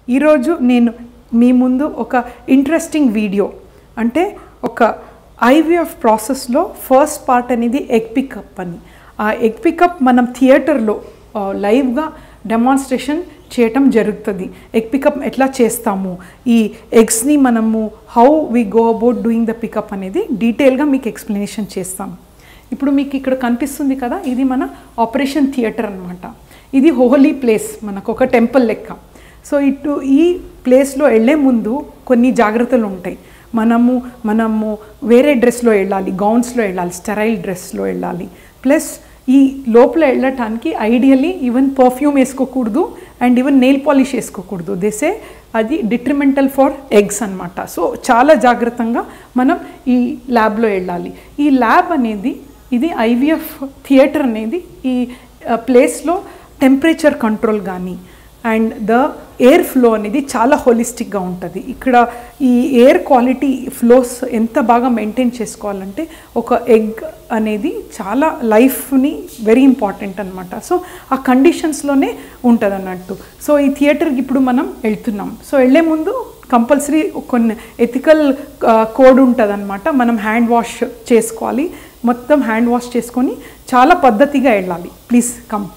ఈరోజు నేను మీ ముందు ఒక ఇంట్రెస్టింగ్ వీడియో అంటే ఒక ఐవీఎఫ్ ప్రాసెస్లో ఫస్ట్ పార్ట్ అనేది ఎగ్ పికప్ అని ఆ ఎగ్ పికప్ మనం థియేటర్లో లైవ్గా డెమాన్స్ట్రేషన్ చేయటం జరుగుతుంది ఎగ్ పికప్ ఎట్లా చేస్తాము ఈ ఎగ్స్ని మనము how we go about doing the pickup అనేది డీటెయిల్గా మీకు ఎక్స్ప్లెనేషన్ చేస్తాం ఇప్పుడు మీకు ఇక్కడ కనిపిస్తుంది కదా ఇది మన ఆపరేషన్ థియేటర్ అనమాట ఇది హోలీ ప్లేస్ మనకు ఒక టెంపుల్ లెక్క సో ఇటు ఈ ప్లేస్లో వెళ్ళే ముందు కొన్ని జాగ్రత్తలు ఉంటాయి మనము మనము వేరే డ్రెస్లో వెళ్ళాలి గౌన్స్లో వెళ్ళాలి స్టెరైల్ డ్రెస్లో వెళ్ళాలి ప్లస్ ఈ లోపల వెళ్ళటానికి ఐడియలీ ఈవెన్ పర్ఫ్యూమ్ వేసుకోకూడదు అండ్ ఈవెన్ నెయిల్ పాలిష్ వేసుకోకూడదు దేసే అది డిట్రిమెంటల్ ఫర్ ఎగ్స్ అనమాట సో చాలా జాగ్రత్తగా మనం ఈ ల్యాబ్లో వెళ్ళాలి ఈ ల్యాబ్ అనేది ఇది ఐవీఎఫ్ థియేటర్ అనేది ఈ ప్లేస్లో టెంపరేచర్ కంట్రోల్ కానీ అండ్ ద ఎయిర్ ఫ్లో అనేది చాలా హోలిస్టిక్గా ఉంటుంది ఇక్కడ ఈ ఎయిర్ క్వాలిటీ ఫ్లోస్ ఎంత బాగా మెయింటైన్ చేసుకోవాలంటే ఒక ఎగ్ అనేది చాలా లైఫ్ని వెరీ ఇంపార్టెంట్ అనమాట సో ఆ కండిషన్స్లోనే ఉంటుంది అన్నట్టు సో ఈ థియేటర్కి ఇప్పుడు మనం వెళ్తున్నాం సో వెళ్ళే ముందు కంపల్సరీ కొన్ని ఎథికల్ కోడ్ ఉంటుంది అనమాట మనం హ్యాండ్ వాష్ చేసుకోవాలి మొత్తం హ్యాండ్ వాష్ చేసుకొని చాలా పద్ధతిగా వెళ్ళాలి ప్లీజ్ కమ్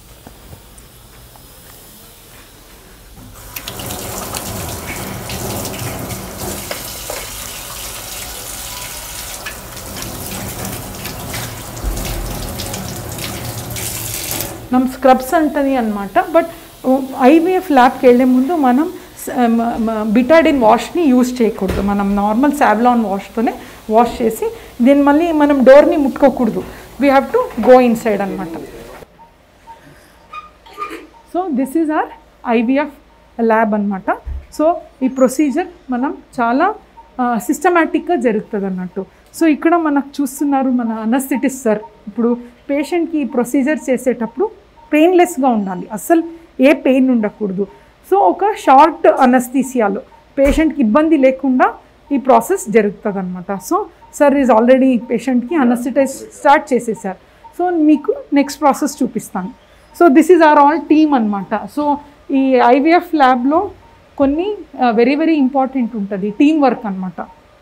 ನಮ್ಮ స్క్రబ్స్ అంటది అనమాట బట్ ఐవీఎఫ్ ల్యాబ్కి వెళ్ళే ముందు మనం బిటాడిన్ వాష్ని యూజ్ చేయకూడదు మనం నార్మల్ సావ్లాన్ వాష్తోనే వాష్ చేసి దీన్ని మళ్ళీ మనం డోర్ని ముట్టుకోకూడదు we have to go inside అనమాట so this is our IVF lab అనమాట సో ఈ ప్రొసీజర్ మనం చాలా సిస్టమేటిక్గా జరుగుతుంది అన్నట్టు సో ఇక్కడ మనకు చూస్తున్నారు మన అనస్థిటిస్ సార్ ఇప్పుడు పేషెంట్కి ఈ ప్రొసీజర్ చేసేటప్పుడు పెయిన్లెస్గా ఉండాలి అస్సలు ఏ పెయిన్ ఉండకూడదు సో ఒక షార్ట్ అనస్థీసియాలో పేషెంట్కి ఇబ్బంది లేకుండా ఈ ప్రాసెస్ జరుగుతుంది అనమాట సో సార్ ఈజ్ ఆల్రెడీ పేషెంట్కి అనస్థిటైజ్ స్టార్ట్ చేసేసారు సో మీకు నెక్స్ట్ ప్రాసెస్ చూపిస్తాను so this is our all team అనమాట సో ఈ ఐవీఎఫ్ ల్యాబ్లో కొన్ని వెరీ వెరీ ఇంపార్టెంట్ ఉంటుంది టీం వర్క్ అనమాట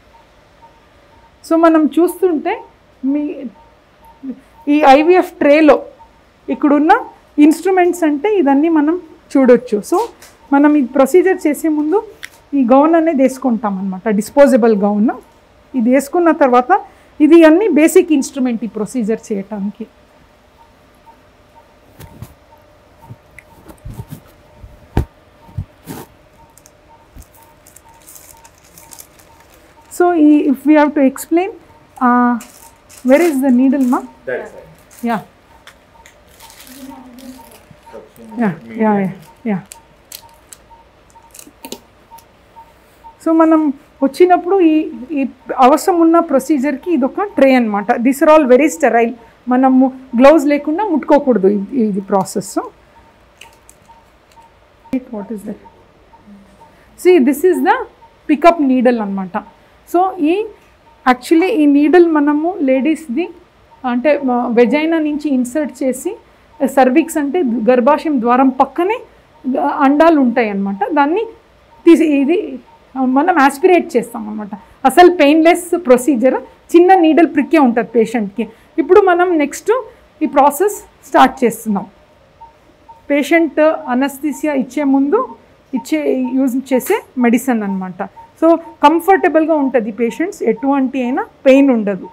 సో మనం చూస్తుంటే మీ ఈ ఐవీఎఫ్ ట్రేలో ఇక్కడున్న ఇన్స్ట్రుమెంట్స్ అంటే ఇదన్నీ మనం చూడొచ్చు సో మనం ఈ ప్రొసీజర్ చేసే ముందు ఈ గౌన్ అనేది వేసుకుంటాం అనమాట డిస్పోజబుల్ గౌన్ ఇది వేసుకున్న తర్వాత ఇది అన్ని బేసిక్ ఇన్స్ట్రుమెంట్ ఈ ప్రొసీజర్ చేయటానికి సో ఈ if we have to explain where is the needle మా That side. Yeah Suction yeah medium. Yeah yeah so మనం వచ్చినప్పుడు ఈ ఈ అవసరం ఉన్న ప్రొసీజర్కి ఇది ఒక ట్రే అనమాట this are all very sterile మనము గ్లౌజ్ లేకుండా ముట్టుకోకూడదు ఇది ఇది process what is that see this is the pickup needle అనమాట సో ఈ యాక్చువల్లీ ఈ నీడల్ మనము లేడీస్ది అంటే వెజైనా నుంచి ఇన్సర్ట్ చేసి సర్విక్స్ అంటే గర్భాశయం ద్వారం పక్కనే గ- అండాలు ఉంటాయి అన్నమాట దాన్ని తీసి ఇది మనం ఆస్పిరేట్ చేస్తాం అనమాట అసలు పెయిన్లెస్ ప్రొసీజర్ చిన్న నీడల్ ప్రిక్కే ఉంటుంది పేషెంట్కి ఇప్పుడు మనం నెక్స్ట్ ఈ ప్రాసెస్ స్టార్ట్ చేస్తున్నాం పేషెంట్ అనస్థీసియా ఇచ్చే ముందు ఇచ్చే యూజ్ చేసే మెడిసిన్ అనమాట సో కంఫర్టబుల్గా ఉంటుంది పేషెంట్స్ ఎటువంటి అయినా పెయిన్ ఉండదు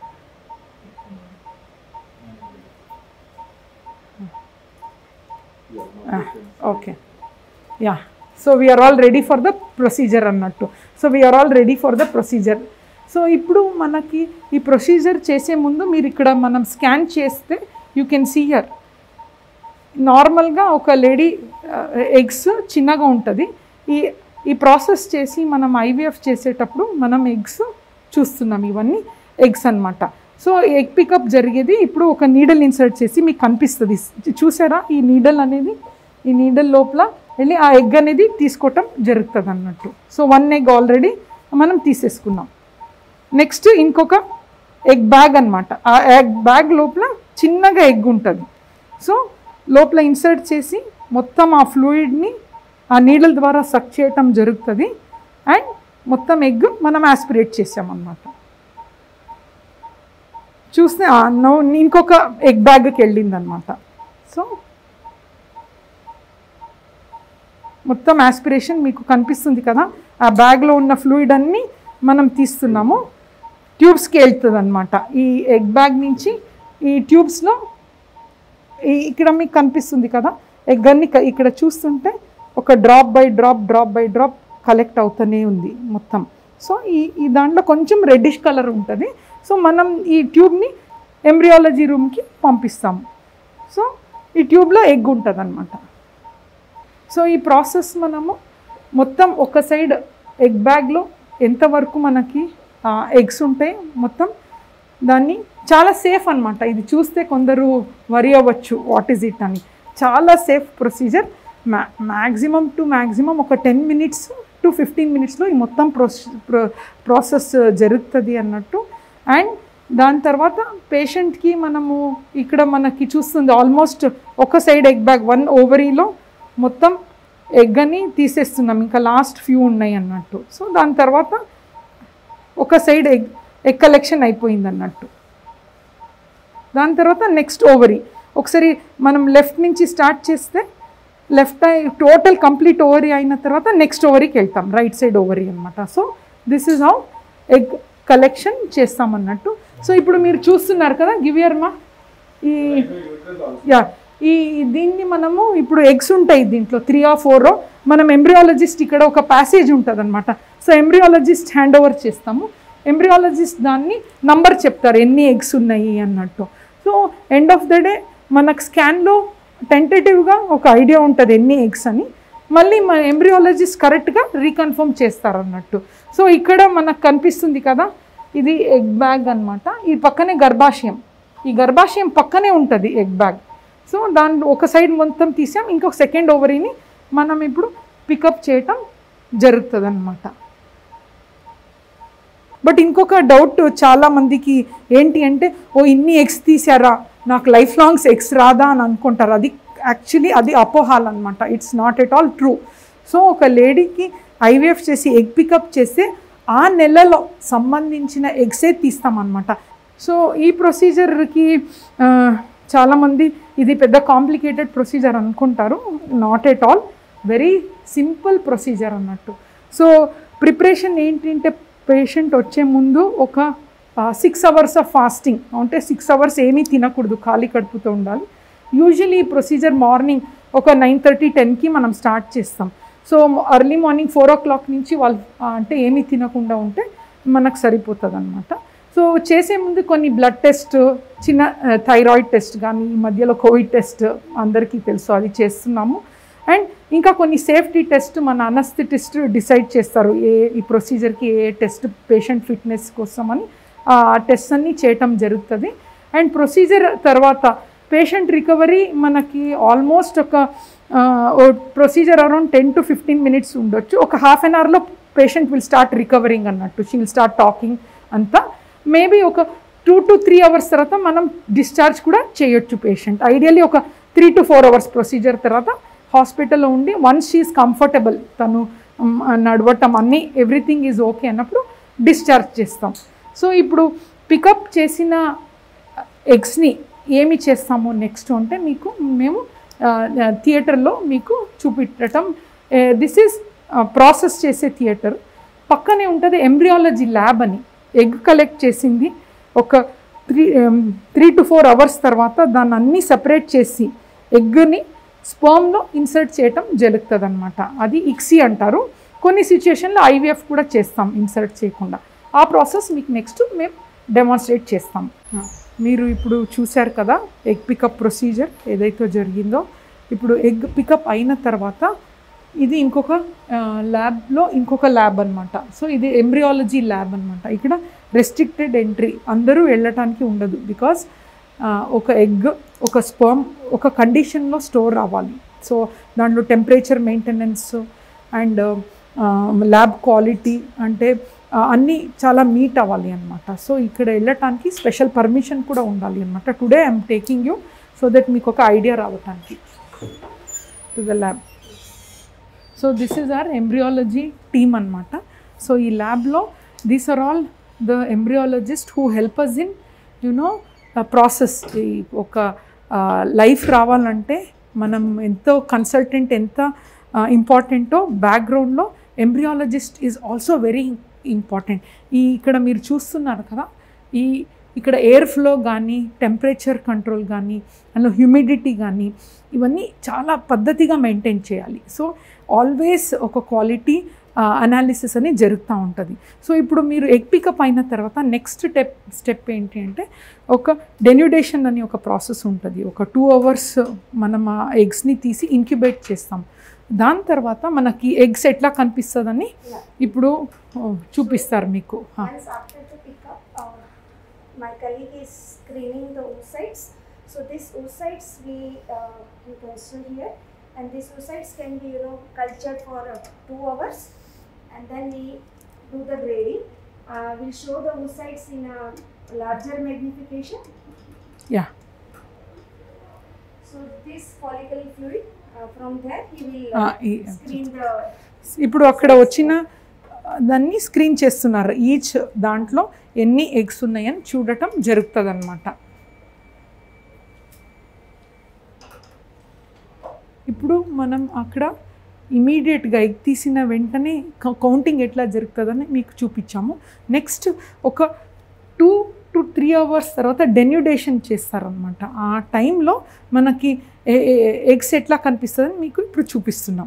okay yeah so we are all ready for the procedure అన్నట్టు so we are all ready for the procedure so ఇప్పుడు మనకి ఈ ప్రొసీజర్ చేసే ముందు మీరు ఇక్కడ మనం స్కాన్ చేస్తే యూ కెన్ సీ యర్ నార్మల్గా ఒక లేడీ ఎగ్స్ చిన్నగా ఉంటుంది ఈ ఈ ప్రాసెస్ చేసి మనం ఐవీఎఫ్ చేసేటప్పుడు మనం ఎగ్స్ చూస్తున్నాం ఇవన్నీ ఎగ్స్ అన్నమాట సో ఎగ్ పికప్ జరిగేది ఇప్పుడు ఒక నీడల్ ఇన్సర్ట్ చేసి మీకు కనిపిస్తుంది చూసారా ఈ నీడల్ అనేది ఈ నీడల్ లోపల వెళ్ళి ఆ ఎగ్ అనేది తీసుకోవటం జరుగుతుంది అన్నట్టు సో వన్ ఎగ్ ఆల్రెడీ మనం తీసేసుకున్నాం నెక్స్ట్ ఇంకొక ఎగ్ బ్యాగ్ అన్నమాట ఆ ఎగ్ బ్యాగ్ లోపల చిన్నగా ఎగ్ ఉంటుంది సో లోపల ఇన్సర్ట్ చేసి మొత్తం ఆ ఫ్లూయిడ్ని ఆ నీళ్ళ ద్వారా సక్ చేయటం జరుగుతుంది అండ్ మొత్తం ఎగ్ మనం ఆస్పిరేట్ చేసామన్నమాట చూస్తే ఆ, నో- ఇంకొక ఎగ్ బ్యాగ్కి వెళ్ళింది అనమాట సో మొత్తం ఆస్పిరేషన్ మీకు కనిపిస్తుంది కదా ఆ బ్యాగ్లో ఉన్న ఫ్లూయిడ్ అన్నీ మనం తీస్తున్నాము ట్యూబ్స్కి వెళ్తుంది అనమాట ఈ ఎగ్ బ్యాగ్ నుంచి ఈ ట్యూబ్స్లో ఈ ఇక్కడ మీకు కనిపిస్తుంది కదా ఎగ్ అన్ని క- ఇక్కడ చూస్తుంటే ఒక drop by drop drop by drop collect అవుతూనే ఉంది మొత్తం సో ఈ ఈ దాంట్లో కొంచెం రెడ్డిష్ కలర్ ఉంటుంది సో మనం ఈ ట్యూబ్ని ఎంబ్రియాలజీ రూమ్కి పంపిస్తాము సో ఈ ట్యూబ్లో ఎగ్ ఉంటుంది అనమాట సో ఈ ప్రాసెస్ మనము మొత్తం ఒక సైడ్ ఎగ్ బ్యాగ్లో ఎంతవరకు మనకి ఎగ్స్ ఉంటాయి మొత్తం దాన్ని చాలా సేఫ్ అన్నమాట ఇది చూస్తే కొందరు వరి అవ్వచ్చు వాట్ ఈజ్ ఇట్ అని చాలా సేఫ్ ప్రొసీజర్ మ్యా మ్యాక్సిమం టు మ్యాక్సిమం ఒక టెన్ మినిట్స్ టు ఫిఫ్టీన్ మినిట్స్లో ఈ మొత్తం ప్రొసె ప్రాసెస్ జరుగుతుంది అన్నట్టు అండ్ దాని తర్వాత పేషెంట్కి మనము ఇక్కడ మనకి చూస్తుంది ఆల్మోస్ట్ ఒక సైడ్ ఎగ్ బ్యాగ్ వన్ ఓవరీలో మొత్తం ఎగ్ అని తీసేస్తున్నాం ఇంకా లాస్ట్ ఫ్యూ ఉన్నాయి అన్నట్టు సో దాని తర్వాత ఒక సైడ్ ఎగ్ ఎగ్ కలెక్షన్ అయిపోయింది అన్నట్టు దాని తర్వాత నెక్స్ట్ ఓవరీ ఒకసారి మనం లెఫ్ట్ నుంచి స్టార్ట్ చేస్తే left I total complete ovary అయిన తర్వాత నెక్స్ట్ ఓవరీకి వెళ్తాం రైట్ సైడ్ ఓవరీ అనమాట so this is how egg collection చేస్తాం అన్నట్టు సో ఇప్పుడు మీరు చూస్తున్నారు కదా గివియర్మా ఈ యా ఈ దీన్ని మనము ఇప్పుడు ఎగ్స్ ఉంటాయి దీంట్లో త్రీ ఆర్ ఫోర్ మనం ఎంబ్రియాలజిస్ట్ ఇక్కడ ఒక ప్యాసేజ్ ఉంటుంది అనమాట సో ఎంబ్రియాలజిస్ట్ హ్యాండ్ ఓవర్ చేస్తాము ఎంబ్రియాలజిస్ట్ దాన్ని నంబర్ చెప్తారు ఎన్ని ఎగ్స్ ఉన్నాయి అన్నట్టు so end of the day మనకు స్కాన్లో టెంటేటివ్గా ఒక ఐడియా ఉంటుంది ఎన్ని ఎగ్స్ అని మళ్ళీ మన ఎంబ్రియాలజిస్ట్ కరెక్ట్గా రీకన్ఫర్మ్ చేస్తారు అన్నట్టు సో ఇక్కడ మనకు కనిపిస్తుంది కదా ఇది ఎగ్ బ్యాగ్ అన్నమాట ఈ పక్కనే గర్భాశయం ఈ గర్భాశయం పక్కనే ఉంటుంది ఎగ్ బ్యాగ్ సో దాని ఒక సైడ్ మొత్తం తీసాం ఇంకొక సెకండ్ ఓవరీని మనం ఇప్పుడు పికప్ చేయటం జరుగుతుంది అనమాట బట్ ఇంకొక డౌట్ చాలా మందికి ఏంటి అంటే ఓ ఇన్ని ఎగ్స్ తీసారా నాకు లైఫ్ లాంగ్స్ ఎగ్స్ రాదా అని అనుకుంటారు అది యాక్చువల్లీ అది అపోహాల్ అనమాట it's not at all true so ఒక లేడీకి ఐవీఎఫ్ చేసి ఎగ్ పికప్ చేస్తే ఆ నెలలో సంబంధించిన ఎగ్సే తీస్తామన్నమాట సో ఈ ప్రొసీజర్కి చాలామంది ఇది పెద్ద కాంప్లికేటెడ్ ప్రొసీజర్ అనుకుంటారు not at all very simple procedure అన్నట్టు సో ప్రిపరేషన్ ఏంటంటే పేషెంట్ వచ్చే ముందు ఒక సిక్స్ అవర్స్ ఆఫ్ ఫాస్టింగ్ అంటే సిక్స్ అవర్స్ ఏమీ తినకూడదు ఖాళీ కడుపుతో ఉండాలి యూజువలీ ఈ ప్రొసీజర్ మార్నింగ్ ఒక నైన్ థర్టీ టెన్కి మనం స్టార్ట్ చేస్తాం so early morning four o'clock నుంచి వాళ్ళు ఆ, అంటే ఏమీ తినకుండా ఉంటే మనకు సరిపోతుంది అనమాట సో చేసే ముందు కొన్ని బ్లడ్ టెస్ట్ చిన్న థైరాయిడ్ టెస్ట్ కానీ ఈ మధ్యలో కోవిడ్ టెస్ట్ అందరికీ తెలుసు అది చేస్తున్నాము అండ్ ఇంకా కొన్ని సేఫ్టీ టెస్ట్ మన అనస్థిటిస్ట్ డిసైడ్ చేస్తారు ఏ ఈ ప్రొసీజర్కి ఏ టెస్ట్ పేషెంట్ ఫిట్నెస్ కోసం అని ఆ టెస్ట్ అన్నీ చేయటం జరుగుతుంది అండ్ ప్రొసీజర్ తర్వాత పేషెంట్ రికవరీ మనకి ఆల్మోస్ట్ ఒక procedure around ten to fifteen minutes ఉండొచ్చు ఒక హాఫ్ అన్ అవర్లో పేషెంట్ విల్ స్టార్ట్ రికవరింగ్ అన్నట్టు షీ విల్ స్టార్ట్ టాకింగ్ అంతా మేబీ ఒక టూ టు త్రీ అవర్స్ తర్వాత మనం డిశ్చార్జ్ కూడా చేయొచ్చు పేషెంట్ ఐడియల్లీ ఒక three to four hours procedure తర్వాత హాస్పిటల్లో ఉండి వన్స్ షీఈస్ కంఫర్టబుల్ తను మ్, నడవటం అన్నీ ఎవ్రీథింగ్ ఈజ్ ఓకే అన్నప్పుడు డిశ్చార్జ్ చేస్తాం సో ఇప్పుడు పికప్ చేసిన ఎగ్స్ని ఏమి చేస్తాము నెక్స్ట్ అంటే మీకు మేము థియేటర్లో మీకు చూపించటం దిస్ ఈజ్ ప్రాసెస్ చేసే థియేటర్ పక్కనే ఉంటుంది ఎంబ్రియాలజీ ల్యాబ్ అని ఎగ్ కలెక్ట్ చేసింది ఒక three three to four hours తర్వాత దాన్ని అన్నీ సపరేట్ చేసి ఎగ్ని స్పర్మ్లో ఇన్సర్ట్ చేయటం జరుగుతుంది అనమాట అది ఇక్సీ అంటారు కొన్ని సిచ్యుయేషన్లో ఐవీఎఫ్ కూడా చేస్తాం ఇన్సర్ట్ చేయకుండా ఆ ప్రాసెస్ మీకు నెక్స్ట్ మేము డెమాన్స్ట్రేట్ చేస్తాం మీరు ఇప్పుడు చూశారు కదా ఎగ్ పికప్ ప్రొసీజర్ ఏదైతే జరిగిందో ఇప్పుడు ఎగ్ పికప్ అయిన తర్వాత ఇది ఇంకొక ల్యాబ్లో ఇంకొక ల్యాబ్ అనమాట సో ఇది ఎంబ్రియాలజీ ల్యాబ్ అనమాట ఇక్కడ రెస్ట్రిక్టెడ్ ఎంట్రీ అందరూ వెళ్ళటానికి ఉండదు బికాస్ ఒక ఎగ్ ఒక స్పర్మ్ ఒక కండిషన్లో స్టోర్ అవ్వాలి సో దాంట్లో temperature maintenance and lab quality అంటే ఆ, అన్నీ చాలా మీట్ అవ్వాలి అనమాట సో ఇక్కడ వెళ్ళటానికి స్పెషల్ పర్మిషన్ కూడా ఉండాలి అనమాట today I'm taking you so that మీకు ఒక ఐడియా రావటానికి to the lab so this is our embryology team అనమాట సో ఈ ల్యాబ్లో these are all the embryologist who help us in you know process ఈ ఒక లైఫ్ రావాలంటే మనం ఎంతో కన్సల్టెంట్ ఎంత ఇంపార్టెంటో బ్యాక్గ్రౌండ్లో embryologist is also very important ఈ ఇక్కడ మీరు చూస్తున్నారు కదా ఈ ఇక్కడ ఎయిర్ ఫ్లో కానీ టెంపరేచర్ కంట్రోల్ కానీ అందులో హ్యూమిడిటీ కానీ ఇవన్నీ చాలా పద్ధతిగా మెయింటైన్ చేయాలి సో ఆల్వేస్ ఒక క్వాలిటీ అనాలిసిస్ అనేది జరుగుతూ ఉంటుంది సో ఇప్పుడు మీరు ఎగ్ పికప్ అయిన తర్వాత నెక్స్ట్ స్టెప్ స్టెప్ ఏంటి అంటే ఒక డెన్యుడేషన్ అని ఒక ప్రాసెస్ ఉంటుంది ఒక టూ అవర్స్ మనం ఆ ఎగ్స్ని తీసి ఇంక్యుబేట్ చేస్తాం దాని తర్వాత మనకి ఎగ్స్ ఎట్లా కనిపిస్తుందని ఇప్పుడు ఆ, చూపిస్తారు మీకు ఆ. Once after the pickup, uh, my colleague is screening the oocytes. So these oocytes we uh, you can see here, and these oocytes can be you know cultured for uh, two hours, and then we do the grading. Uh, we'll show the oocytes in a larger magnification. Yeah So this follicle fluid, uh, from there he will Ah, uh, ఈ- screen the ఇప్పుడు అక్కడ వచ్చిన ఆ, దాన్ని screen చేస్తున్నారు each దాంట్లో ఎన్ని eggs ఉన్నాయని చూడటం జరుగుతుంది అనమాట ఇప్పుడు మనం అక్కడ ఇమీడియట్గా ఎగ్ తీసిన వెంటనే కౌంటింగ్ ఎట్లా జరుగుతుందని మీకు చూపించాము నెక్స్ట్ ఒక టూ టు త్రీ అవర్స్ తర్వాత డెన్యుడేషన్ చేస్తారనమాట ఆ టైంలో మనకి ఎగ్స్ ఎట్లా కనిపిస్తుందని మీకు ఇప్పుడు చూపిస్తున్నాం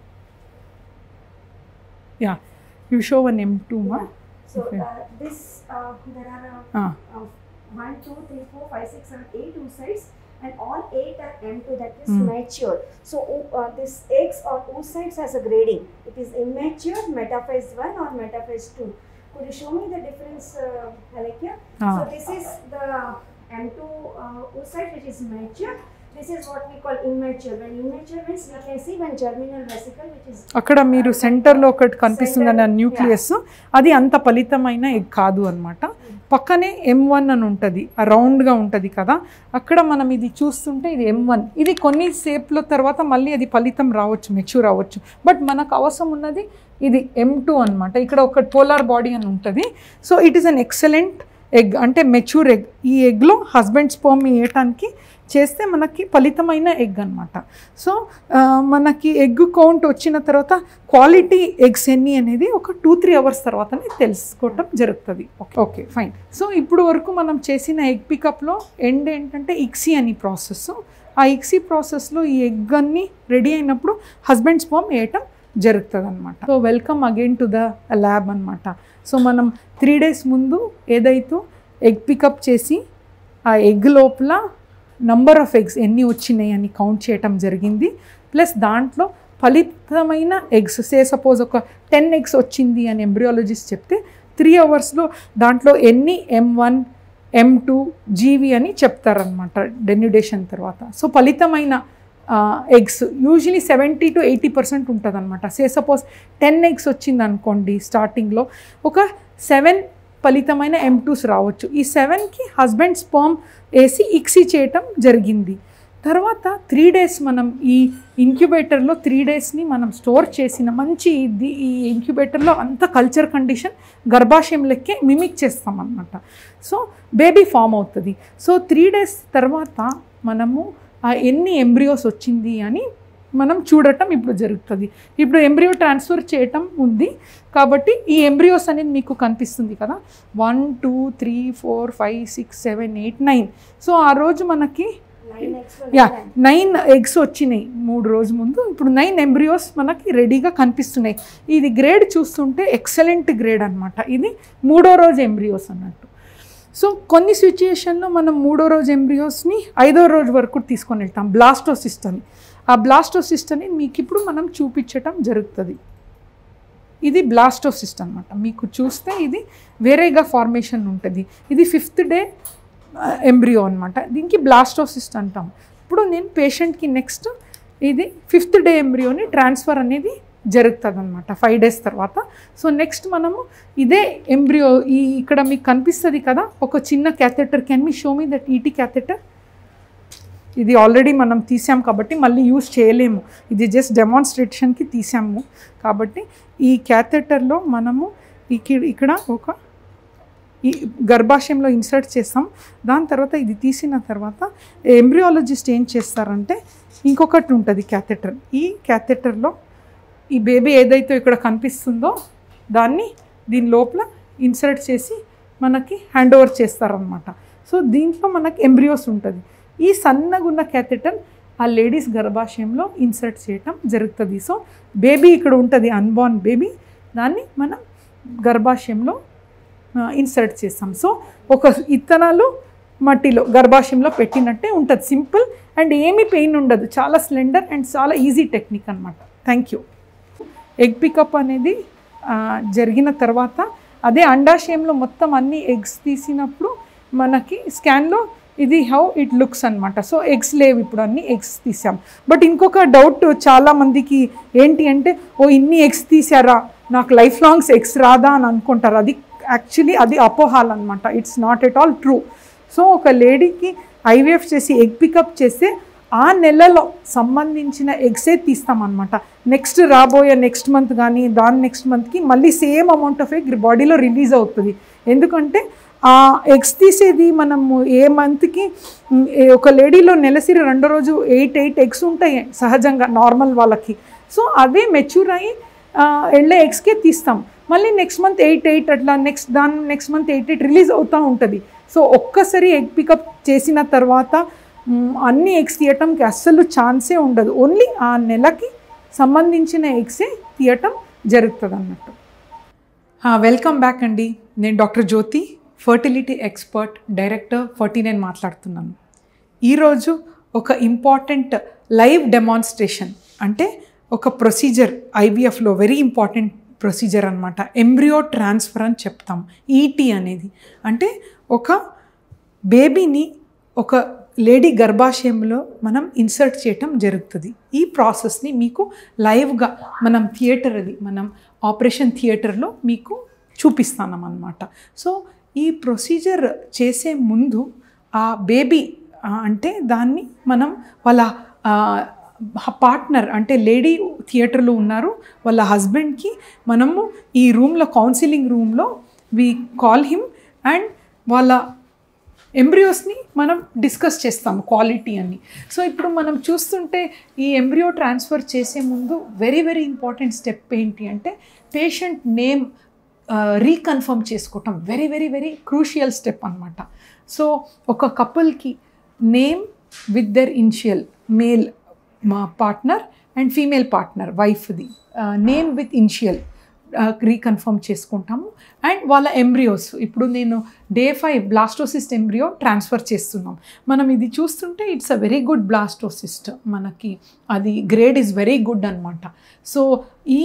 yeah you show one um two మా so Okay. uh, this uh, there are uh, uh, one, two, three, four, five, six, seven, eight oocytes, and all eight are M2 that is Hmm. mature. So oo- uh, this eggs or oocytes has a grading. It is immature, metaphase one or metaphase two. Could you show me the difference, uh, Alekia? Ah. So this is the M2 uh, oocyte which is mature. This is what we call immature. When immature means we can see when germinal vesicle which is అక్కడ మీరు సెంటర్లో ఒకటి కనిపిస్తుంది Center, అన్న nucleus అది అంత ఫలితమైన egg కాదు అనమాట పక్కనే ఎం వన్ అని ఉంటుంది రౌండ్గా ఉంటుంది కదా అక్కడ మనం ఇది చూస్తుంటే ఇది ఎం వన్ ఇది కొన్ని సేపుల తర్వాత మళ్ళీ అది ఫలితం రావచ్చు మెచ్యూర్ అవ్వచ్చు బట్ మనకు అవసరం ఉన్నది ఇది ఎం టూ అనమాట ఇక్కడ ఒక పోలార్ బాడీ అని ఉంటుంది so it is an excellent egg అంటే మెచ్యూర్ ఎగ్ ఈ ఎగ్లో హస్బెండ్ స్పోమ్ వేయటానికి చేస్తే మనకి ఫలితమైన ఎగ్ అనమాట సో ఆ, మనకి ఎగ్ కౌంట్ వచ్చిన తర్వాత క్వాలిటీ ఎగ్స్ ఎన్ని అనేది ఒక టూ త్రీ అవర్స్ తర్వాతనే తెలుసుకోవటం జరుగుతుంది ఓకే ఓకే ఫైన్ సో ఇప్పుడు వరకు మనం చేసిన ఎగ్ పికప్లో ఎండ్ ఏంటంటే ఇక్సీ అని ప్రాసెస్ ఆ ఇక్సీ ప్రాసెస్లో ఈ ఎగ్ అన్ని రెడీ అయినప్పుడు హస్బెండ్ స్పామ్ వేయటం జరుగుతుంది అనమాట so welcome again to the lab అనమాట సో మనం త్రీ డేస్ ముందు ఏదైతే ఎగ్ పికప్ చేసి ఆ ఎగ్ లోపల నంబర్ ఆఫ్ ఎగ్స్ ఎన్ని వచ్చినాయి అని కౌంట్ చేయటం జరిగింది ప్లస్ దాంట్లో ఫలితమైన ఎగ్స్ సే సపోజ్ ఒక టెన్ ఎగ్స్ వచ్చింది అని ఎంబ్రియాలజిస్ట్ చెప్తే త్రీ అవర్స్లో దాంట్లో ఎన్ని ఎం వన్ ఎం టూ జీవి అని చెప్తారనమాట డెన్యుడేషన్ తర్వాత సో ఫలితమైన eggs usually seventy to eighty percent ఉంటుంది అనమాట సే సపోజ్ టెన్ ఎగ్స్ వచ్చింది అనుకోండి స్టార్టింగ్లో ఒక సెవెన్ ఫలితమైన ఎం టూస్ రావచ్చు ఈ సెవెన్కి హస్బెండ్ స్పర్మ్ వేసి ఇక్సీ చేయటం జరిగింది తర్వాత త్రీ డేస్ మనం ఈ ఇంక్యుబేటర్లో త్రీ డేస్ని మనం స్టోర్ చేసిన మంచి ఇది ఈ ఇంక్యుబేటర్లో అంత కల్చర్ కండిషన్ గర్భాశయం లెక్కే మిమిక్ చేస్తాం అన్నమాట సో బేబీ ఫామ్ అవుతుంది సో త్రీ డేస్ తర్వాత మనము ఆ ఎన్ని ఎంబ్రియోస్ వచ్చింది అని మనం చూడటం ఇప్పుడు జరుగుతుంది ఇప్పుడు ఎంబ్రియో ట్రాన్స్ఫర్ చేయటం ఉంది కాబట్టి ఈ ఎంబ్రియోస్ అనేది మీకు కనిపిస్తుంది కదా one two three four five six seven eight nine so ఆ రోజు మనకి nine eggs to yeah nine. Nine eggs వచ్చినాయి మూడు రోజు ముందు ఇప్పుడు నైన్ ఎంబ్రియోస్ మనకి రెడీగా కనిపిస్తున్నాయి ఇది గ్రేడ్ చూస్తుంటే ఎక్సలెంట్ గ్రేడ్ అనమాట ఇది మూడో రోజు ఎంబ్రియోస్ అన్నట్టు సో కొన్ని సిచ్యుయేషన్లో మనం మూడో రోజు ఎంబ్రియోస్ని ఐదో రోజు వరకు తీసుకొని వెళ్తాం బ్లాస్టోసిస్ట్ అని ఆ బ్లాస్టోసిస్ట్ అని మీకు ఇప్పుడు మనం చూపించటం జరుగుతుంది ఇది బ్లాస్టోసిస్ట్ అనమాట మీకు చూస్తే ఇది వేరేగా ఫార్మేషన్ ఉంటుంది ఇది ఫిఫ్త్ డే ఎంబ్రియో అనమాట దీనికి బ్లాస్టోసిస్ట్ అంటాం ఇప్పుడు నేను పేషెంట్కి నెక్స్ట్ ఇది ఫిఫ్త్ డే ఎంబ్రియోని ట్రాన్స్ఫర్ అనేది జరుగుతుంది అనమాట ఫైవ్ డేస్ తర్వాత సో నెక్స్ట్ మనము ఇదే ఎంబ్రియో ఈ ఇక్కడ మీకు కనిపిస్తుంది కదా ఒక చిన్న catheter can me show me that ET catheter ఇది ఆల్రెడీ మనం తీసాం కాబట్టి మళ్ళీ యూస్ చేయలేము ఇది జస్ట్ డెమాన్స్ట్రేషన్కి తీసాము కాబట్టి ఈ క్యాథెటర్లో మనము ఇక్కడ ఇక్కడ ఒక ఈ గర్భాశయంలో ఇన్సర్ట్ చేస్తాం దాని తర్వాత ఇది తీసిన తర్వాత ఎంబ్రియాలజిస్ట్ ఏం చేస్తారంటే ఇంకొకటి ఉంటుంది క్యాథెటర్ ఈ క్యాథెటర్లో ఈ బేబీ ఏదైతే ఇక్కడ కనిపిస్తుందో దాన్ని దీని లోపల ఇన్సర్ట్ చేసి మనకి హ్యాండ్ ఓవర్ చేస్తారనమాట సో దీంట్లో మనకి ఎంబ్రియోస్ ఉంటుంది ఈ సన్నగున్న క్యాథెటర్ ఆ లేడీస్ గర్భాశయంలో ఇన్సర్ట్ చేయటం జరుగుతుంది సో బేబీ ఇక్కడ ఉంటుంది అన్బార్న్ బేబీ దాన్ని మనం గర్భాశయంలో ఇన్సర్ట్ చేస్తాం సో ఒక ఇత్తనాలు మట్టిలో గర్భాశయంలో పెట్టినట్టే ఉంటుంది సింపుల్ అండ్ ఏమీ పెయిన్ ఉండదు చాలా స్లెండర్ అండ్ చాలా ఈజీ టెక్నిక్ అనమాట థ్యాంక్ యూ ఎగ్ పికప్ అనేది ఆ, జరిగిన తర్వాత అదే అండాశయంలో మొత్తం అన్ని ఎగ్స్ తీసినప్పుడు మనకి స్కాన్లో ఇది హౌ ఇట్ లుక్స్ అనమాట సో ఎగ్స్ లేవు ఇప్పుడు అన్ని ఎగ్స్ తీసాం బట్ ఇంకొక డౌట్ చాలా మందికి ఏంటి అంటే ఓ ఇన్ని ఎగ్స్ తీసారా నాకు లైఫ్ లాంగ్స్ ఎగ్స్ రాదా అని అనుకుంటారు అది యాక్చువల్లీ అది అపోహాల్ అనమాట it's not at all true so ఒక లేడీకి ఐవీఎఫ్ చేసి ఎగ్ పికప్ చేస్తే ఆ నెలలో సంబంధించిన ఎగ్సే తీస్తామన్నమాట నెక్స్ట్ రాబోయే నెక్స్ట్ మంత్ కానీ దాని నెక్స్ట్ మంత్కి మళ్ళీ సేమ్ అమౌంట్ ఆఫ్ ఎగ్ బాడీలో రిలీజ్ అవుతుంది ఎందుకంటే ఆ ఎగ్స్ తీసేది మనము ఏ మంత్కి ఉమ్, ఏ ఒక లేడీలో నెలసరి రెండో రోజు ఎయిట్ ఎయిట్ ఎగ్స్ ఉంటాయి సహజంగా నార్మల్ వాళ్ళకి సో అవే మెచ్యూర్ అయ్యి ఆ, వెళ్ళే ఎగ్స్కే తీస్తాం మళ్ళీ నెక్స్ట్ మంత్ ఎయిట్ ఎయిట్ అట్లా నెక్స్ట్ దాని next month eight eight release అవుతూ ఉంటుంది సో ఒక్కసారి ఎగ్ పికప్ చేసిన తర్వాత మ్, అన్ని ఎగ్స్ తీయటంకి అస్సలు ఛాన్సే ఉండదు ఓన్లీ ఆ నెలకి సంబంధించిన ఎగ్సే తీయటం జరుగుతుంది అన్నట్టు వెల్కమ్ బ్యాక్ అండి నేను doctor Jyothi fertility expert director forty nine మాట్లాడుతున్నాను ఈరోజు ఒక ఇంపార్టెంట్ లైవ్ డెమాన్స్ట్రేషన్ అంటే ఒక ప్రొసీజర్ ఐవీఎఫ్లో వెరీ ఇంపార్టెంట్ ప్రొసీజర్ అనమాట ఎంబ్రియో ట్రాన్స్ఫర్ అని చెప్తాం ఈటీ అనేది అంటే ఒక బేబీని ఒక లేడీ గర్భాశయంలో మనం ఇన్సర్ట్ చేయటం జరుగుతుంది ఈ ప్రాసెస్ని మీకు లైవ్గా మనం థియేటర్ అది మనం ఆపరేషన్ థియేటర్లో మీకు చూపిస్తాం అనమాట సో ఈ ప్రొసీజర్ చేసే ముందు ఆ బేబీ అంటే దాన్ని మనం వాళ్ళ పార్ట్నర్ అంటే లేడీ థియేటర్లో ఉన్నారు వాళ్ళ హస్బెండ్కి మనము ఈ రూమ్లో కౌన్సిలింగ్ రూమ్లో వి కాల్ హిమ్ అండ్ వాళ్ళ ఎంబ్రియోస్ని మనం డిస్కస్ చేస్తాము క్వాలిటీ అని సో ఇప్పుడు మనం చూస్తుంటే ఈ ఎంబ్రియో ట్రాన్స్ఫర్ చేసే ముందు వెరీ వెరీ ఇంపార్టెంట్ స్టెప్ ఏంటి అంటే పేషెంట్ నేమ్ రీకన్ఫర్మ్ చేసుకోవటం very very very crucial step అనమాట సో ఒక కపుల్కి name with their initial male మా పార్ట్నర్ అండ్ ఫీమేల్ పార్ట్నర్ వైఫ్ది నేమ్ విత్ ఇనిషియల్ రీకన్ఫర్మ్ చేసుకుంటాము అండ్ వాళ్ళ ఎంబ్రియోస్ ఇప్పుడు నేను day five blastocyst embryo transfer చేస్తున్నాం మనం ఇది చూస్తుంటే it's a very good blastocyst మనకి అది గ్రేడ్ ఇస్ వెరీ గుడ్ అనమాట సో ఈ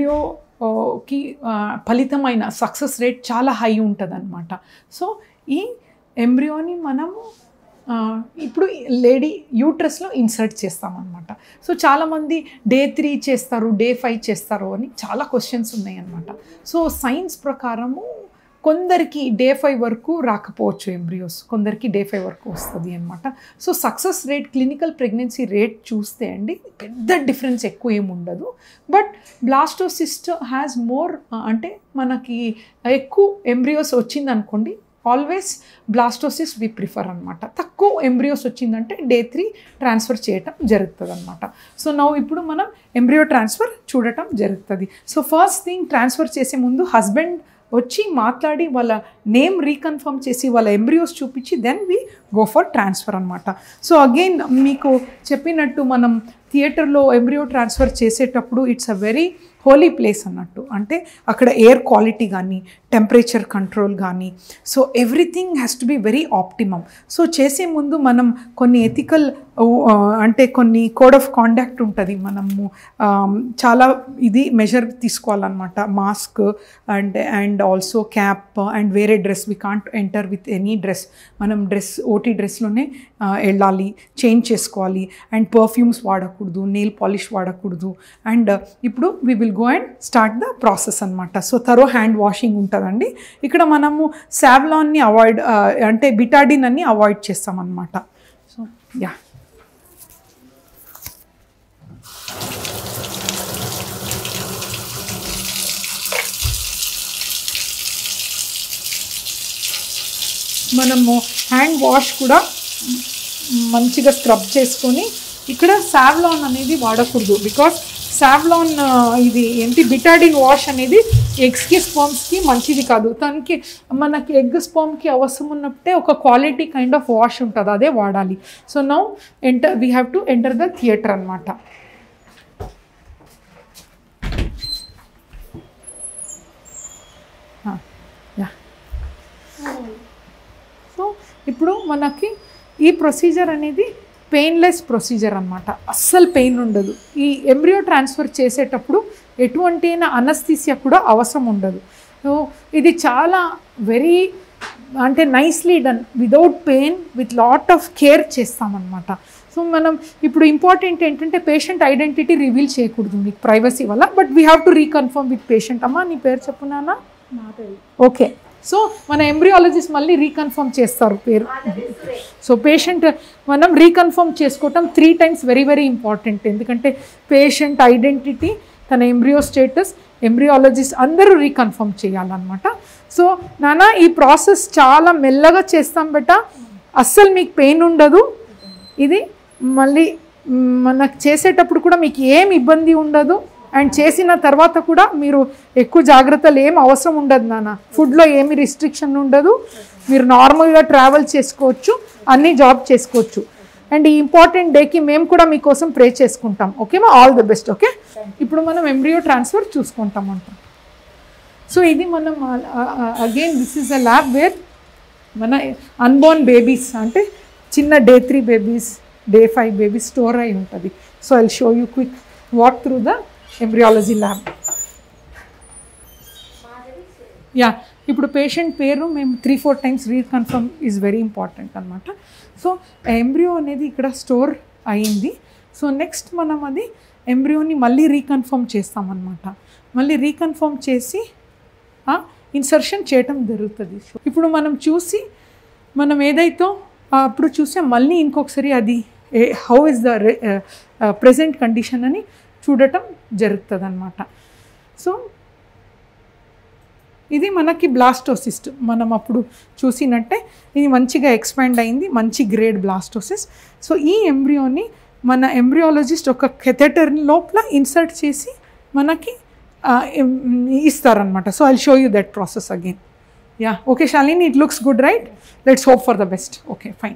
ఎంబ్రియోకి ఫలితమైన సక్సెస్ రేట్ చాలా హై ఉంటుంది అనమాట సో ఈ ఎంబ్రియోని మనము ఆ, ఇప్పుడు లేడీ యూట్రస్లో ఇన్సర్ట్ చేస్తామన్నమాట సో చాలామంది డే త్రీ చేస్తారు డే ఫైవ్ చేస్తారు అని చాలా క్వశ్చన్స్ ఉన్నాయి అన్నమాట సో సైన్స్ ప్రకారము కొందరికి డే ఫైవ్ వరకు రాకపోవచ్చు ఎంబ్రియోస్ కొందరికి డే ఫైవ్ వరకు వస్తుంది అనమాట so success rate clinical pregnancy rate చూస్తే అండి పెద్ద డిఫరెన్స్ ఎక్కువ ఏమి ఉండదు బట్ బ్లాస్టోసిస్ట్ హ్యాస్ మోర్ అంటే మనకి ఎక్కువ ఎంబ్రియోస్ వచ్చింది అనుకోండి ఆల్వేస్ బ్లాస్టోసిస్ వి ప్రిఫర్ అనమాట తక్కువ ఎంబ్రియోస్ వచ్చిందంటే డే త్రీ ట్రాన్స్ఫర్ చేయటం జరుగుతుంది అనమాట సో నవ్వు ఇప్పుడు మనం ఎంబ్రియో ట్రాన్స్ఫర్ చూడటం జరుగుతుంది సో ఫస్ట్ థింగ్ ట్రాన్స్ఫర్ చేసే ముందు హస్బెండ్ వచ్చి మాట్లాడి వాళ్ళ నేమ్ రీకన్ఫర్మ్ చేసి వాళ్ళ ఎంబ్రియోస్ చూపించి then we go for transfer అనమాట సో అగైన్ మీకు చెప్పినట్టు మనం థియేటర్లో ఎంబ్రియో ట్రాన్స్ఫర్ చేసేటప్పుడు it's a very holy place అన్నట్టు అంటే అక్కడ ఎయిర్ క్వాలిటీ కానీ టెంపరేచర్ కంట్రోల్ కానీ so everything has to be very optimum so చేసే ముందు మనం కొన్ని ఎథికల్ అంటే కొన్ని కోడ్ ఆఫ్ కాండాక్ట్ ఉంటుంది మనము um, చాలా ఇది మెజర్ తీసుకోవాలన్నమాట mask and and also cap and వేరే dress we can't enter with any dress మనం డ్రెస్ ఓటీ డ్రెస్లోనే వెళ్ళాలి చేంజ్ చేసుకోవాలి అండ్ పర్ఫ్యూమ్స్ వాడకూడదు నెయిల్ పాలిష్ వాడకూడదు అండ్ ఇప్పుడు we will go and start the process అనమాట సో తరో హ్యాండ్ వాషింగ్ ఉంటుందండి ఇక్కడ మనము సావ్లాన్ని అవాయిడ్ అంటే బిటాడిన్ అన్ని అవాయిడ్ చేస్తామన్నమాట సో యా మనము హ్యాండ్ వాష్ కూడా మంచిగా స్క్రబ్ చేసుకొని ఇక్కడ సావ్లాన్ అనేది వాడకూడదు బికాస్ సావ్లాన్ ఇది ఏంటి బిటాడిన్ వాష్ అనేది ఎగ్స్కి స్పామ్స్కి మంచిది కాదు దానికి మనకి ఎగ్ స్పామ్కి అవసరం ఉన్నప్పుడే ఒక క్వాలిటీ కైండ్ ఆఫ్ వాష్ ఉంటుంది అదే వాడాలి so now enter we have to enter the theatre అనమాట యా సో ఇప్పుడు మనకి ఈ ప్రొసీజర్ అనేది పెయిన్లెస్ ప్రొసీజర్ అనమాట అస్సలు పెయిన్ ఉండదు ఈ ఎంబ్రియో ట్రాన్స్ఫర్ చేసేటప్పుడు ఎటువంటి అనస్థిసియా కూడా అవసరం ఉండదు సో ఇది చాలా వెరీ అంటే nicely done without pain with lot of care చేస్తామన్నమాట సో మనం ఇప్పుడు ఇంపార్టెంట్ ఏంటంటే పేషెంట్ ఐడెంటిటీ రివీల్ చేయకూడదు మీకు ప్రైవసీ వల్ల but we have to reconfirm with patient అమ్మా నీ పేరు చెప్పునానా ఓకే సో మన ఎంబ్రియాలజిస్ట్ మళ్ళీ రీకన్ఫర్మ్ చేస్తారు పేరు సో పేషెంట్ మనం రీకన్ఫర్మ్ చేసుకోవటం three times very very important ఎందుకంటే పేషెంట్ ఐడెంటిటీ తన ఎంబ్రియో స్టేటస్ ఎంబ్రియాలజిస్ట్ అందరూ రీకన్ఫర్మ్ చేయాలన్నమాట సో నాన్న ఈ ప్రాసెస్ చాలా మెల్లగా చేస్తాం బెట అస్సలు మీకు పెయిన్ ఉండదు ఇది మళ్ళీ మ్, మనకు చేసేటప్పుడు కూడా మీకు ఏం ఇబ్బంది ఉండదు అండ్ చేసిన తర్వాత కూడా మీరు ఎక్కువ జాగ్రత్తలు ఏం అవసరం ఉండదు నాన్న ఫుడ్లో ఏమి రిస్ట్రిక్షన్ ఉండదు మీరు నార్మల్గా ట్రావెల్ చేసుకోవచ్చు అన్నీ జాబ్ చేసుకోవచ్చు అండ్ ఈ ఇంపార్టెంట్ డేకి మేము కూడా మీకోసం ప్రే చేసుకుంటాం ఓకేమా ఆల్ ది బెస్ట్ ఓకే ఇప్పుడు మనం ఎంబ్రియో ట్రాన్స్ఫర్ చూసుకుంటాం అంటాం సో ఇది మనం again this is a lab where మన అన్బోర్న్ బేబీస్ అంటే చిన్న day three babies day five babies store అయి ఉంటుంది so I show you quick walk through the embryology lab yeah ఇప్పుడు పేషెంట్ పేరు మేము three four times reconfirm is very important అనమాట so embryo అనేది ఇక్కడ స్టోర్ అయింది సో నెక్స్ట్ మనం అది ఎంబ్రియోని మళ్ళీ రీకన్ఫర్మ్ చేస్తామన్నమాట మళ్ళీ రీకన్ఫర్మ్ చేసి ఇన్సర్షన్ చేయటం జరుగుతుంది ఇప్పుడు మనం చూసి మనం ఏదైతే ఆ, అప్పుడు చూసే మళ్ళీ ఇంకొకసారి అది how is the present condition అని చూడటం జరుగుతుంది అనమాట సో ఇది మనకి బ్లాస్టోసిస్ట్ మనం అప్పుడు చూసినట్టే ఇది మంచిగా ఎక్స్పాండ్ అయింది మంచి గ్రేడ్ బ్లాస్టోసిస్ సో ఈ ఎంబ్రియోని మన ఎంబ్రియాలజిస్ట్ ఒక కెథెటర్ లోపల ఇన్సర్ట్ చేసి మనకి ఆ, ఎం- ఇస్తారనమాట so I show you that process again yeah okay Shalini it looks good right let's hope for the best okay fine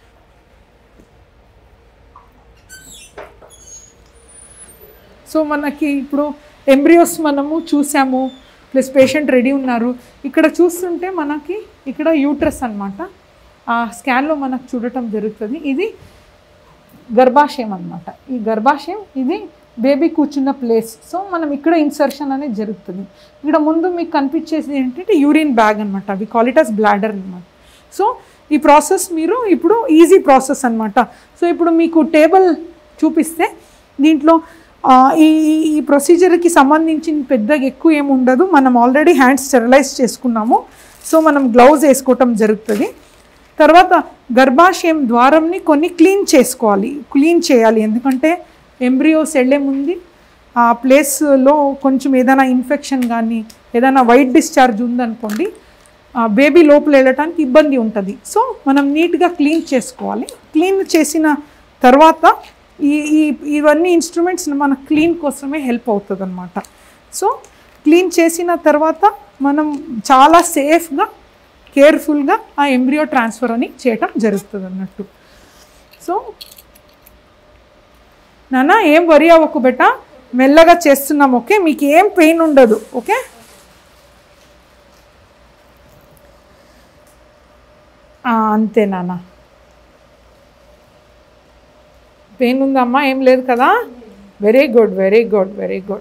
so మనకి ఇప్పుడు ఎంబ్రియోస్ మనము చూసాము ప్లస్ పేషెంట్ రెడీ ఉన్నారు ఇక్కడ చూస్తుంటే మనకి ఇక్కడ యూట్రస్ అన్నమాట ఆ స్కాన్లో మనకు చూడటం జరుగుతుంది ఇది గర్భాశయం అన్నమాట ఈ గర్భాశయం ఇది బేబీ కూర్చున్న ప్లేస్ సో మనం ఇక్కడ ఇన్సర్షన్ అనేది జరుగుతుంది ఇక్కడ ముందు మీకు కనిపించేది ఏంటంటే యూరిన్ బ్యాగ్ అనమాట we call it as bladder అనమాట సో ఈ ప్రాసెస్ మీరు ఇప్పుడు ఈజీ ప్రాసెస్ అన్నమాట సో ఇప్పుడు మీకు టేబుల్ చూపిస్తే దీంట్లో ఆ, ఈ ఈ- ఈ ప్రొసీజర్కి సంబంధించిన పెద్దగా ఎక్కువ ఏమి ఉండదు మనం ఆల్రెడీ హ్యాండ్స్ స్టెరిలైజ్ చేసుకున్నాము సో మనం గ్లౌజ్ వేసుకోవటం జరుగుతుంది తర్వాత గర్భాశయం ద్వారంని కొన్ని క్లీన్ చేసుకోవాలి క్లీన్ చేయాలి ఎందుకంటే ఎంబ్రియోస్ వెళ్ళే ముందు ఆ ప్లేస్లో కొంచెం ఏదైనా ఇన్ఫెక్షన్ కానీ ఏదైనా వైట్ డిశ్చార్జ్ ఉందనుకోండి ఆ బేబీ లోపల వెళ్ళటానికి ఇబ్బంది ఉంటుంది సో మనం నీట్గా క్లీన్ చేసుకోవాలి క్లీన్ చేసిన తర్వాత ఈ ఈ ఇవన్నీ ఇన్స్ట్రుమెంట్స్ మన క్లీన్ కోసమే హెల్ప్ అవుతుంది అనమాట సో క్లీన్ చేసిన తర్వాత మనం చాలా సేఫ్గా కేర్ఫుల్గా ఆ ఎంబ్రియో ట్రాన్స్ఫర్ అని చేయటం జరుగుతుంది అన్నట్టు సో నాన్న ఏం వరి అవ్వకు బెట మెల్లగా చేస్తున్నాం ఓకే మీకు ఏం పెయిన్ ఉండదు ఓకే ఆ, అంతే నాన్న పెయిన్ ఉందమ్మా ఏం లేదు కదా very good very good very good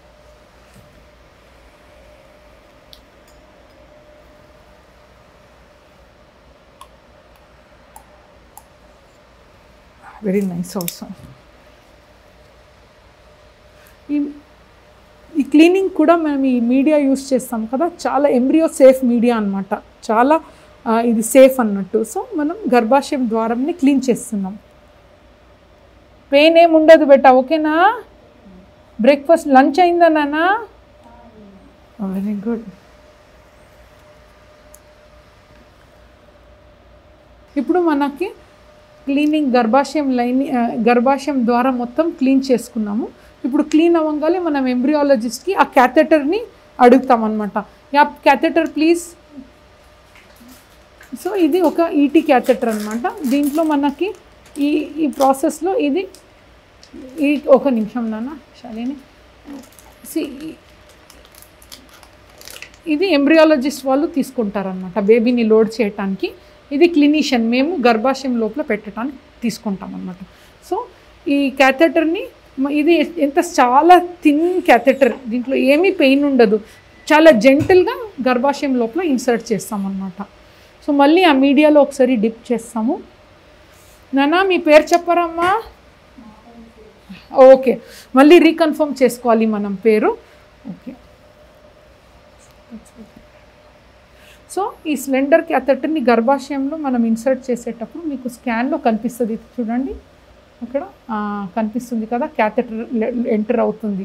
very nice also ఈ ఈ క్లీనింగ్ కూడా మనం ఈ మీడియా యూస్ చేస్తాం కదా చాలా ఎంబ్రియో సేఫ్ మీడియా అన్నమాట చాలా ఆ, ఇది సేఫ్ అన్నట్టు సో మనం గర్భాశయం ద్వారంని క్లీన్ చేస్తున్నాం పెయిన్ ఏమి ఉండదు బెట్ట ఓకేనా బ్రేక్ఫాస్ట్ లంచ్ అయిందా నాన్న వెరీ గుడ్ ఇప్పుడు మనకి క్లీనింగ్ గర్భాశయం లైన్ ఆ, గర్భాశయం ద్వారా మొత్తం క్లీన్ చేసుకున్నాము ఇప్పుడు క్లీన్ అవ్వగానే మనం ఎంబ్రియాలజిస్ట్కి ఆ క్యాథెటర్ని అడుగుతాం అనమాట యా క్యాథెటర్ ప్లీజ్ సో ఇది ఒక ఈటీ క్యాథెటర్ అనమాట దీంట్లో మనకి ఈ ఈ ప్రాసెస్లో ఇది ఈ ఒక నిమిషం నాన్న సరేనే సి ఇది ఎంబ్రియాలజిస్ట్ వాళ్ళు తీసుకుంటారనమాట బేబీని లోడ్ చేయటానికి ఇది క్లినీషియన్ మేము గర్భాశయం లోపల పెట్టడానికి తీసుకుంటాం అనమాట సో ఈ క్యాథెటర్ని మ- ఇది ఎంత చాలా థిన్ క్యాథెటర్ దీంట్లో ఏమీ పెయిన్ ఉండదు చాలా జెంటల్గా గర్భాశయం లోపల ఇన్సర్ట్ చేస్తాం అనమాట సో మళ్ళీ ఆ మీడియాలో ఒకసారి డిప్ చేస్తాము నానా మీ పేరు చెప్పరమ్మా ఓకే మళ్ళీ రీకన్ఫర్మ్ చేసుకోవాలి మనం పేరు ఓకే సో ఈ సిలిండర్ క్యాథెటర్ని గర్భాశయంలో మనం ఇన్సర్ట్ చేసేటప్పుడు మీకు స్కాన్లో కనిపిస్తుంది ఇది చూడండి అక్కడ ఆ, కనిపిస్తుంది కదా క్యాథెటర్ ఎంటర్ అవుతుంది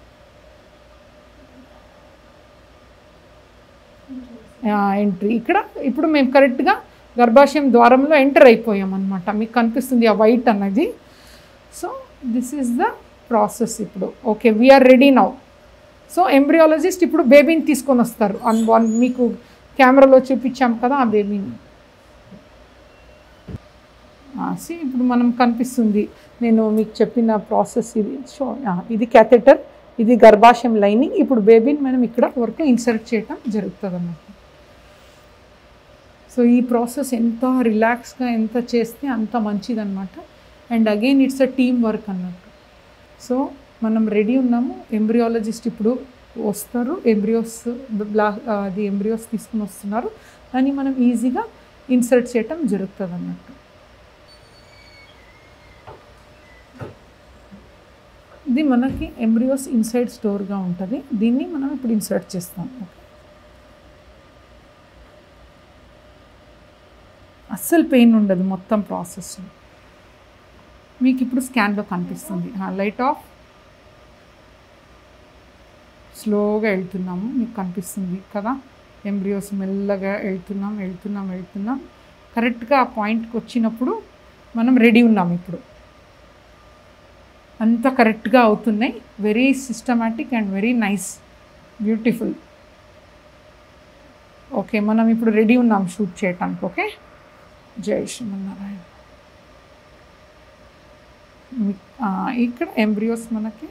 ఎంట్రీ ఇక్కడ ఇప్పుడు మేము కరెక్ట్గా గర్భాశయం ద్వారంలో ఎంటర్ అయిపోయాం అనమాట మీకు కనిపిస్తుంది ఆ వైట్ అన్నది so this is the process ఇప్పుడు okay we are ready now so embryologist ఇప్పుడు బేబీని తీసుకొని వస్తారు అన్ మీకు కెమెరాలో చూపించాం కదా ఆ బేబీని సి ఇప్పుడు మనం కనిపిస్తుంది నేను మీకు చెప్పిన ప్రాసెస్ ఇది సో ఇది క్యాథెటర్ ఇది గర్భాశయం లైనింగ్ ఇప్పుడు బేబీని మనం ఇక్కడ వరకు ఇన్సర్ట్ చేయటం జరుగుతుంది అన్నమాట సో ఈ ప్రాసెస్ ఎంత రిలాక్స్గా ఎంత చేస్తే అంత మంచిదన్నమాట and again it's a team work అన్నట్టు సో మనం రెడీ ఉన్నాము ఎంబ్రియాలజిస్ట్ ఇప్పుడు వస్తారు ఎంబ్రియోస్ బ్లా అది ఎంబ్రియోస్ తీసుకుని వస్తున్నారు అని మనం ఈజీగా ఇన్సర్ట్ చేయటం జరుగుతుంది అన్నట్టు ఇది మనకి ఎంబ్రియోస్ ఇన్సైడ్ స్టోర్గా ఉంటుంది దీన్ని మనం ఇప్పుడు ఇన్సర్ట్ చేస్తాం ఓకే అస్సలు పెయిన్ ఉండదు మొత్తం ప్రాసెస్ మీకు ఇప్పుడు స్కాన్లో కనిపిస్తుంది లైట్ ఆఫ్ స్లోగా వెళ్తున్నాము మీకు కనిపిస్తుంది కదా ఎంబ్రియోస్ మెల్లగా వెళ్తున్నాం వెళ్తున్నాం వెళ్తున్నాం కరెక్ట్గా ఆ పాయింట్కి వచ్చినప్పుడు మనం రెడీ ఉన్నాం ఇప్పుడు అంత కరెక్ట్గా అవుతున్నాయి very systematic and very nice beautiful okay మనం ఇప్పుడు రెడీ ఉన్నాం షూట్ చేయటానికి ఓకే జై శ్రీమన్నారాయణ మీ- ఆ, ఇక్కడ ఎంబ్రియోస్ మనకి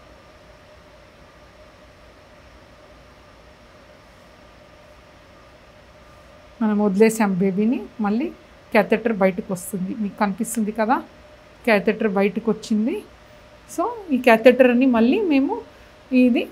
మనం వదిలేసాం బేబీని మళ్ళీ క్యాథెటర్ బయటకు వస్తుంది మీకు కనిపిస్తుంది కదా క్యాథెటర్ బయటకు వచ్చింది సో ఈ క్యాథెటర్ అని మళ్ళీ మేము ఇది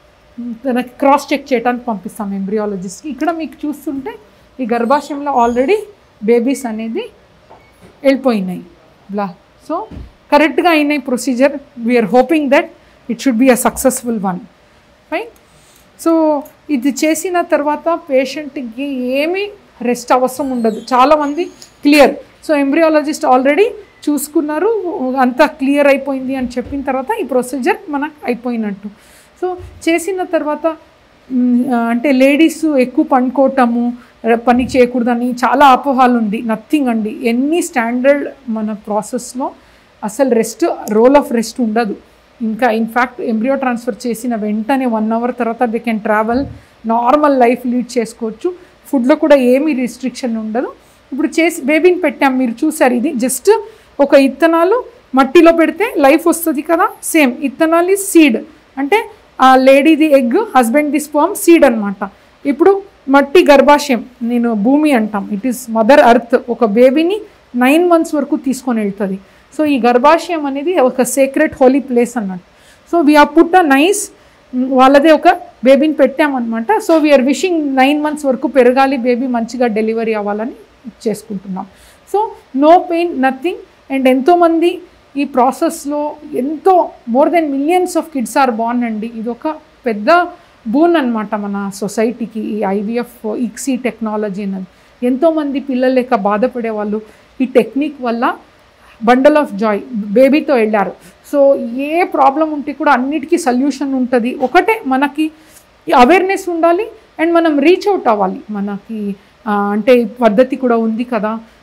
తనకి క్రాస్ చెక్ చేయడానికి పంపిస్తాం ఎంబ్రియాలజిస్ట్కి ఇక్కడ మీకు చూస్తుంటే ఈ గర్భాశయంలో ఆల్రెడీ బేబీస్ అనేది వెళ్ళిపోయినాయి బ్లా సో కరెక్ట్గా అయినాయి procedure we are hoping that it should be a successful one fine so ఇది చేసిన తర్వాత పేషెంట్కి ఏమీ రెస్ట్ అవసరం ఉండదు చాలామంది క్లియర్ సో ఎంబ్రియాలజిస్ట్ ఆల్రెడీ చూసుకున్నారు అంతా క్లియర్ అయిపోయింది అని చెప్పిన తర్వాత ఈ ప్రొసీజర్ మనకు అయిపోయినట్టు సో చేసిన తర్వాత మ్, అంటే లేడీస్ ఎక్కువ పండుకోవటము ర- పని చేయకూడదని చాలా అపోహాలు ఉంది నథింగ్ అండి ఎన్ని స్టాండర్డ్ మన ప్రాసెస్లో అసలు రెస్ట్ రోల్ ఆఫ్ రెస్ట్ ఉండదు ఇంకా ఇన్ఫ్యాక్ట్ ఎంబ్రియో ట్రాన్స్ఫర్ చేసిన వెంటనే వన్ అవర్ తర్వాత they can travel normal life lead చేసుకోవచ్చు ఫుడ్లో కూడా ఏమీ రిస్ట్రిక్షన్ ఉండదు ఇప్పుడు చేసి బేబీని పెట్టాం మీరు చూసారు ఇది జస్ట్ ఒక ఇత్తనాలు మట్టిలో పెడితే లైఫ్ వస్తుంది కదా సేమ్ ఇత్తనాలు సీడ్ అంటే ఆ లేడీది ఎగ్ హస్బెండ్ది స్పర్మ్ సీడ్ అన్నమాట ఇప్పుడు మట్టి గర్భాశయం నేను భూమి అంటాం ఇట్ ఈస్ మదర్ అర్త్ ఒక బేబీని నైన్ మంత్స్ వరకు తీసుకొని వెళ్తుంది సో ఈ గర్భాశయం అనేది ఒక సీక్రెట్ హోలీ ప్లేస్ అన్నట్టు so we are put a nice వాళ్ళదే ఒక బేబీని పెట్టామన్నమాట so we are wishing nine months వరకు పెరగాలి బేబీ మంచిగా డెలివరీ అవ్వాలని చేసుకుంటున్నాం so no pain nothing and ఎంతోమంది ఈ ప్రాసెస్లో ఎంతో more than millions of kids are born అండి ఇది ఒక పెద్ద బూన్ అనమాట మన సొసైటీకి ఈ ఐవీఎఫ్ ఇక్సీ టెక్నాలజీ అన్నది ఎంతోమంది పిల్లలు లేక బాధపడే వాళ్ళు ఈ టెక్నిక్ వల్ల బండల్ ఆఫ్ జాయ్ బేబీతో వెళ్ళారు సో ఏ ప్రాబ్లం ఉంటే కూడా అన్నిటికీ సొల్యూషన్ ఉంటుంది ఒకటే మనకి అవేర్నెస్ ఉండాలి అండ్ మనం రీచ్ అవుట్ అవ్వాలి మనకి ఆ, అంటే ఈ పద్ధతి కూడా ఉంది కదా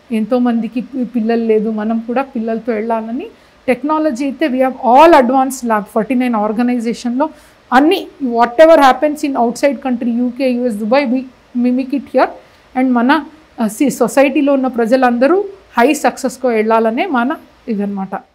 ఎంతోమందికి పి- పిల్లలు లేదు మనం కూడా పిల్లలతో వెళ్ళాలని టెక్నాలజీ అయితే we have all advance lab forty nine ఆర్గనైజేషన్లో అన్ని whatever happens in outside country UK US Dubai we mimic it here and మన సొసైటీలో ఉన్న ప్రజలందరూ హై సక్సెస్కో వెళ్ళాలనే మన ఇదనమాట